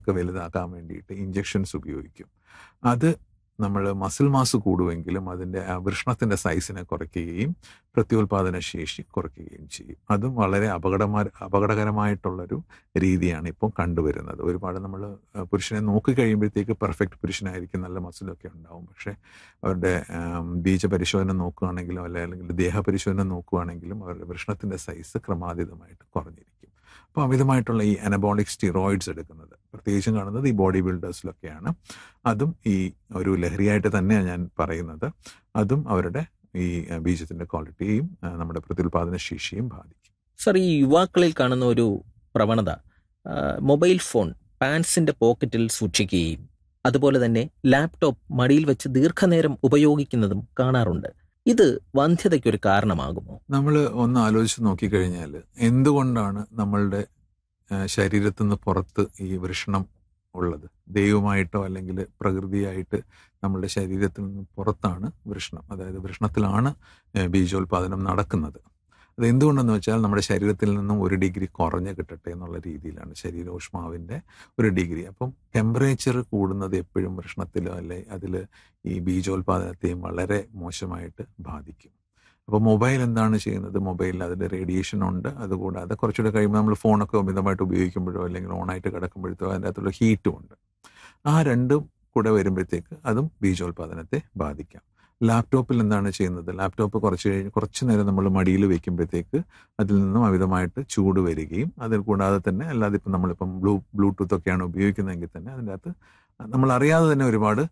ഒക്കെ വലുതാക്കാൻ വേണ്ടിയിട്ട് ഇഞ്ചെക്ഷൻസ് ഉപയോഗിക്കും അത് നമ്മൾ മസിൽ മാസ് കൂടുമെങ്കിലും അതിൻ്റെ ആ വൃഷ്ണത്തിൻ്റെ സൈസിനെ കുറയ്ക്കുകയും പ്രത്യുൽപാദന ശേഷി കുറയ്ക്കുകയും ചെയ്യും അതും വളരെ അപകടമാ അപകടകരമായിട്ടുള്ളൊരു രീതിയാണ് ഇപ്പോൾ കണ്ടുവരുന്നത് ഒരുപാട് നമ്മൾ പുരുഷനെ നോക്കി കഴിയുമ്പോഴത്തേക്ക് പെർഫെക്റ്റ് പുരുഷനായിരിക്കും നല്ല മസിലൊക്കെ ഉണ്ടാവും പക്ഷേ അവരുടെ ബീജപരിശോധന നോക്കുകയാണെങ്കിലും അല്ലെ അല്ലെങ്കിൽ ദേഹപരിശോധന നോക്കുകയാണെങ്കിലും അവരുടെ വൃഷ്ണത്തിൻ്റെ സൈസ് ക്രമാതീതമായിട്ട് കുറഞ്ഞിരിക്കും അപ്പോൾ അമിതമായിട്ടുള്ള ഈ അനബോളിക് സ്റ്റിറോയിഡ്സ് എടുക്കുന്നത് പ്രത്യേകിച്ചും കാണുന്നത് ഈ ബോഡി ബിൽഡേഴ്സിലൊക്കെയാണ് അതും ഈ ഒരു ലഹരിയായിട്ട് തന്നെയാണ് ഞാൻ പറയുന്നത് അതും അവരുടെ ഈ ബീജത്തിന്റെ ക്വാളിറ്റിയും നമ്മുടെ പ്രത്യുൽപാദന ശേഷിയും ബാധിക്കും സർ ഈ യുവാക്കളിൽ കാണുന്ന ഒരു പ്രവണത മൊബൈൽ ഫോൺ പാൻസിന്റെ പോക്കറ്റിൽ സൂക്ഷിക്കുകയും അതുപോലെ തന്നെ ലാപ്ടോപ്പ് മടിയിൽ വെച്ച് ദീർഘനേരം ഉപയോഗിക്കുന്നതും കാണാറുണ്ട് ഇത് വന്ധ്യതയ്ക്കൊരു കാരണമാകുമോ നമ്മൾ ഒന്ന് ആലോചിച്ച് നോക്കിക്കഴിഞ്ഞാൽ എന്തുകൊണ്ടാണ് നമ്മളുടെ ശരീരത്തിൽ നിന്ന് പുറത്ത് ഈ വൃഷണം ഉള്ളത് ദൈവമായിട്ടോ അല്ലെങ്കിൽ പ്രകൃതിയായിട്ട് നമ്മളുടെ ശരീരത്തിൽ നിന്ന് പുറത്താണ് വൃഷണം അതായത് വൃഷണത്തിലാണ് ബീജോത്പാദനം നടക്കുന്നത് അത് എന്തുകൊണ്ടെന്ന് വെച്ചാൽ നമ്മുടെ ശരീരത്തിൽ നിന്നും ഒരു ഡിഗ്രി കുറഞ്ഞ് കിട്ടട്ടെ എന്നുള്ള രീതിയിലാണ് ശരീരോഷ്മാവിൻ്റെ ഒരു ഡിഗ്രി അപ്പം ടെമ്പറേച്ചർ കൂടുന്നത് എപ്പോഴും വൃഷ്ണത്തിലോ അല്ലെ അതിൽ ഈ ബീജോത്പാദനത്തെയും വളരെ മോശമായിട്ട് ബാധിക്കും അപ്പോൾ മൊബൈൽ എന്താണ് ചെയ്യുന്നത് മൊബൈലിൽ അതിൻ്റെ റേഡിയേഷൻ ഉണ്ട് അതുകൂടാതെ കുറച്ചുകൂടെ കഴിയുമ്പോൾ നമ്മൾ ഫോണൊക്കെ അമിതമായിട്ട് ഉപയോഗിക്കുമ്പോഴോ അല്ലെങ്കിൽ ഓണായിട്ട് കിടക്കുമ്പോഴത്തോ അതിൻ്റെ അകത്തുള്ള ഹീറ്റും ഉണ്ട് ആ രണ്ടും കൂടെ വരുമ്പോഴത്തേക്ക് അതും ബീജോത്പാദനത്തെ ബാധിക്കാം ലാപ്ടോപ്പിൽ എന്താണ് ചെയ്യുന്നത് ലാപ്ടോപ്പ് കുറച്ച് കഴിഞ്ഞ് കുറച്ച് നേരം നമ്മൾ മടിയിൽ വെക്കുമ്പോഴത്തേക്ക് അതിൽ നിന്നും അമിതമായിട്ട് ചൂട് വരികയും അതിൽ കൂടാതെ തന്നെ അല്ലാതെ ഇപ്പം നമ്മളിപ്പം ബ്ലൂ ബ്ലൂടൂത്ത് ഒക്കെയാണ് ഉപയോഗിക്കുന്നതെങ്കിൽ തന്നെ അതിൻ്റെ അകത്ത് നമ്മൾ അറിയാതെ തന്നെ ഒരുപാട്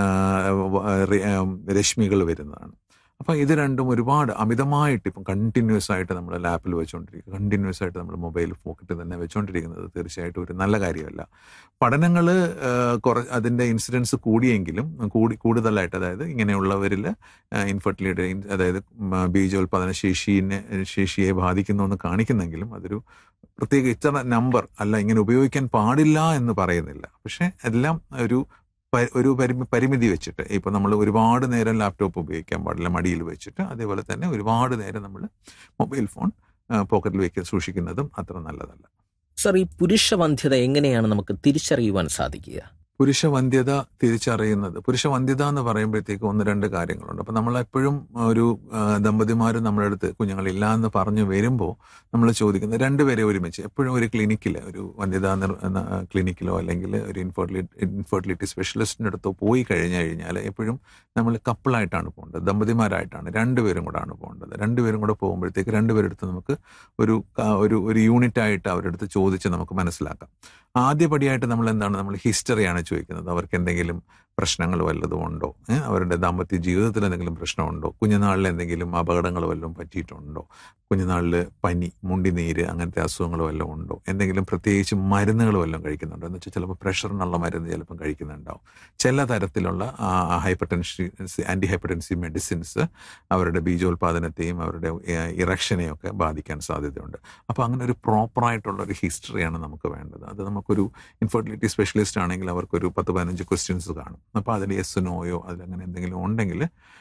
രശ്മികൾ വരുന്നതാണ് അപ്പം ഇത് രണ്ടും ഒരുപാട് അമിതമായിട്ട് ഇപ്പം കണ്ടിന്യൂസ് ആയിട്ട് നമ്മൾ ലാപ്പിൽ വെച്ചുകൊണ്ടിരിക്കുക കണ്ടിന്യൂസ് ആയിട്ട് നമ്മൾ മൊബൈൽ പോക്കറ്റിൽ തന്നെ വെച്ചുകൊണ്ടിരിക്കുന്നത് തീർച്ചയായിട്ടും ഒരു നല്ല കാര്യമല്ല പഠനങ്ങൾ കുറ അതിൻ്റെ ഇൻസിഡൻസ് കൂടിയെങ്കിലും കൂടി കൂടുതലായിട്ട് അതായത് ഇങ്ങനെയുള്ളവരിൽ ഇൻഫെർട്ടിലിറ്റി അതായത് ബീജോത്പാദന ശേഷിനെ ശേഷിയെ ബാധിക്കുന്നു എന്ന് കാണിക്കുന്നെങ്കിലും അതൊരു പ്രത്യേക ഇത്ര നമ്പർ അല്ല ഇങ്ങനെ ഉപയോഗിക്കാൻ പാടില്ല എന്ന് പറയുന്നില്ല പക്ഷേ എല്ലാം ഒരു ഒരു പരിമി പരിമിതി വെച്ചിട്ട് ഇപ്പോൾ നമ്മൾ ഒരുപാട് നേരം ലാപ്ടോപ്പ് ഉപയോഗിക്കാൻ പാടില്ല മടിയിൽ വെച്ചിട്ട് അതേപോലെ തന്നെ ഒരുപാട് നേരം നമ്മൾ മൊബൈൽ ഫോൺ പോക്കറ്റിൽ വെക്കാൻ സൂക്ഷിക്കുന്നതും അത്ര നല്ലതല്ല സർ ഈ പുരുഷവന്ധ്യത എങ്ങനെയാണ് നമുക്ക് തിരിച്ചറിയുവാൻ സാധിക്കുക പുരുഷവന്ധ്യത തിരിച്ചറിയുന്നത് പുരുഷവന്ധ്യത എന്ന് പറയുമ്പോഴത്തേക്ക് ഒന്ന് രണ്ട് കാര്യങ്ങളുണ്ട് അപ്പം നമ്മളെപ്പോഴും ഒരു ദമ്പതിമാർ നമ്മുടെ അടുത്ത് കുഞ്ഞുങ്ങളില്ല എന്ന് പറഞ്ഞു വരുമ്പോൾ നമ്മൾ ചോദിക്കുന്നത് രണ്ടുപേരെ ഒരുമിച്ച് എപ്പോഴും ഒരു ക്ലിനിക്കിൽ ഒരു വന്ധ്യത ക്ലിനിക്കിലോ അല്ലെങ്കിൽ ഒരു ഇൻഫെർട്ടിലിറ്റി ഇൻഫെർട്ടിലിറ്റി സ്പെഷ്യലിസ്റ്റിൻ്റെ അടുത്തോ പോയി കഴിഞ്ഞു കഴിഞ്ഞാൽ എപ്പോഴും നമ്മൾ കപ്പിളായിട്ടാണ് പോകേണ്ടത് ദമ്പതിമാരായിട്ടാണ് രണ്ടുപേരും കൂടാണ് പോകേണ്ടത് രണ്ടുപേരും കൂടെ പോകുമ്പോഴത്തേക്ക് രണ്ടുപേരെടുത്ത് നമുക്ക് ഒരു ഒരു ഒരു യൂണിറ്റായിട്ട് അവരുടെ അടുത്ത് ചോദിച്ച് നമുക്ക് മനസ്സിലാക്കാം ആദ്യപടിയായിട്ട് നമ്മൾ എന്താണ് നമ്മൾ ഹിസ്റ്ററിയാണ് ചോദിക്കുന്നത് അവർക്ക് എന്തെങ്കിലും പ്രശ്നങ്ങൾ വല്ലതും ഉണ്ടോ അവരുടെ ദാമ്പത്യ ജീവിതത്തിൽ എന്തെങ്കിലും പ്രശ്നമുണ്ടോ കുഞ്ഞുനാളിൽ എന്തെങ്കിലും അപകടങ്ങൾ വല്ലതും പറ്റിയിട്ടുണ്ടോ കുഞ്ഞുനാളിൽ പനി മുണ്ടിനീര് അങ്ങനത്തെ അസുഖങ്ങൾ വല്ലതും ഉണ്ടോ എന്തെങ്കിലും പ്രത്യേകിച്ച് മരുന്നുകൾ വല്ലതും കഴിക്കുന്നുണ്ടോ എന്ന് വെച്ചാൽ ചിലപ്പോൾ പ്രഷറിനുള്ള മരുന്ന് ചിലപ്പം കഴിക്കുന്നുണ്ടാവും ചില തരത്തിലുള്ള hypertensive anti hypertensive medicines അവരുടെ ബീജോത്പാദനത്തെയും അവരുടെ ഇറക്ഷനെയും ഒക്കെ ബാധിക്കാൻ സാധ്യതയുണ്ട് അപ്പോൾ അങ്ങനെ ഒരു പ്രോപ്പറായിട്ടുള്ള ഒരു ഹിസ്റ്ററിയാണ് നമുക്ക് വേണ്ടത് അത് നമുക്കൊരു ഇൻഫെർട്ടിലിറ്റി സ്പെഷ്യലിസ്റ്റ് ആണെങ്കിൽ അവർക്കൊരു പത്ത് പതിനഞ്ച് ക്വസ്റ്റ്യൻസ് കാണും അപ്പോൾ അതിൽ യെസ് നോയോ അതിലങ്ങനെ എന്തെങ്കിലും ഉണ്ടെങ്കിൽ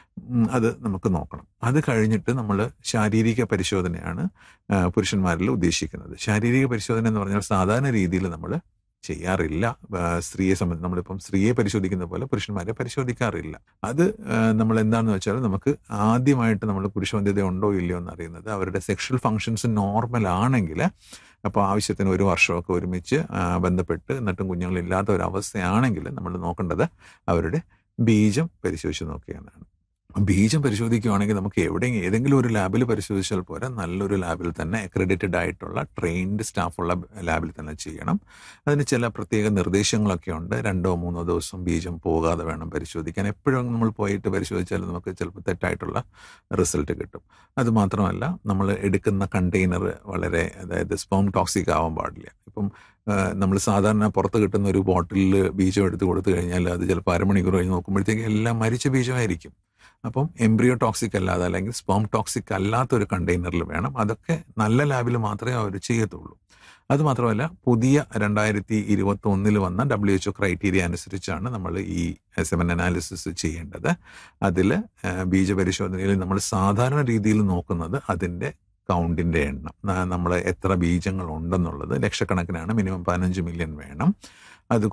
അത് നമുക്ക് നോക്കണം അത് കഴിഞ്ഞിട്ട് നമ്മൾ ശാരീരിക പരിശോധനയാണ് പുരുഷന്മാരിൽ ഉദ്ദേശിക്കുന്നത് ശാരീരിക പരിശോധന എന്ന് പറഞ്ഞാൽ സാധാരണ രീതിയിൽ നമ്മൾ ചെയ്യാറില്ല സ്ത്രീയെ സംബന്ധിച്ച് നമ്മളിപ്പം സ്ത്രീയെ പരിശോധിക്കുന്ന പോലെ പുരുഷന്മാരെ പരിശോധിക്കാറില്ല അത് നമ്മൾ എന്താണെന്ന് വെച്ചാൽ നമുക്ക് ആദ്യമായിട്ട് നമ്മൾ പുരുഷവന്ധ്യത ഉണ്ടോ ഇല്ലയോ എന്ന് അറിയുന്നത് അവരുടെ സെക്ഷൽ ഫങ്ഷൻസ് നോർമൽ ആണെങ്കിൽ അപ്പോൾ ആവശ്യത്തിന് ഒരു വർഷമൊക്കെ ഒരുമിച്ച് ബന്ധപ്പെട്ട് എന്നിട്ടും കുഞ്ഞുങ്ങളില്ലാത്ത ഒരു അവസ്ഥയാണെങ്കിൽ നമ്മൾ നോക്കേണ്ടത് അവരുടെ ബീജം പരിശോധിച്ച് നോക്കുകയാണ് ബീജം പരിശോധിക്കുകയാണെങ്കിൽ നമുക്ക് എവിടെയെങ്കിലും ഏതെങ്കിലും ഒരു ലാബിൽ പരിശോധിച്ചാൽ പോരാ നല്ലൊരു ലാബിൽ തന്നെ അക്രഡിറ്റഡ് ആയിട്ടുള്ള ട്രെയിൻഡ് സ്റ്റാഫുള്ള ലാബിൽ തന്നെ ചെയ്യണം അതിന് ചില പ്രത്യേക നിർദ്ദേശങ്ങളൊക്കെ ഉണ്ട് രണ്ടോ മൂന്നോ ദിവസം ബീജം പോകാതെ വേണം പരിശോധിക്കാൻ എപ്പോഴും നമ്മൾ പോയിട്ട് പരിശോധിച്ചാൽ നമുക്ക് ചിലപ്പോൾ തെറ്റായിട്ടുള്ള റിസൾട്ട് കിട്ടും അത് മാത്രമല്ല നമ്മൾ എടുക്കുന്ന കണ്ടെയ്നർ വളരെ അതായത് സ്പോം ടോക്സിക് ആവാൻ പാടില്ല ഇപ്പം നമ്മൾ സാധാരണ പുറത്ത് കിട്ടുന്ന ഒരു ബോട്ടിലിൽ ബീജം എടുത്ത് കൊടുത്തു കഴിഞ്ഞാൽ അത് ചിലപ്പോൾ അരമണിക്കൂർ കഴിഞ്ഞ് നോക്കുമ്പോഴത്തേക്ക് എല്ലാം മരിച്ച ബീജമായിരിക്കും അപ്പം എംബ്രിയോ ടോക്സിക് അല്ലാതെ അല്ലെങ്കിൽ സ്പോം ടോക്സിക് അല്ലാത്ത ഒരു കണ്ടെയ്നറിൽ വേണം അതൊക്കെ നല്ല ലാബിൽ മാത്രമേ അവർ ചെയ്യത്തുള്ളൂ അതുമാത്രമല്ല പുതിയ രണ്ടായിരത്തി ഇരുപത്തി ഒന്നിൽ വന്ന ഡബ്ല്യു എച്ച് ഒ ക്രൈറ്റീരിയ അനുസരിച്ചാണ് നമ്മൾ ഈ സെമൻ അനാലിസിസ് ചെയ്യേണ്ടത് അതിൽ ബീജപരിശോധനയിൽ നമ്മൾ സാധാരണ രീതിയിൽ നോക്കുന്നത് അതിൻ്റെ കൗണ്ടിൻ്റെ എണ്ണം നമ്മൾ എത്ര ബീജങ്ങൾ ഉണ്ടെന്നുള്ളത് ലക്ഷക്കണക്കിനാണ് മിനിമം പതിനഞ്ച് മില്യൺ വേണം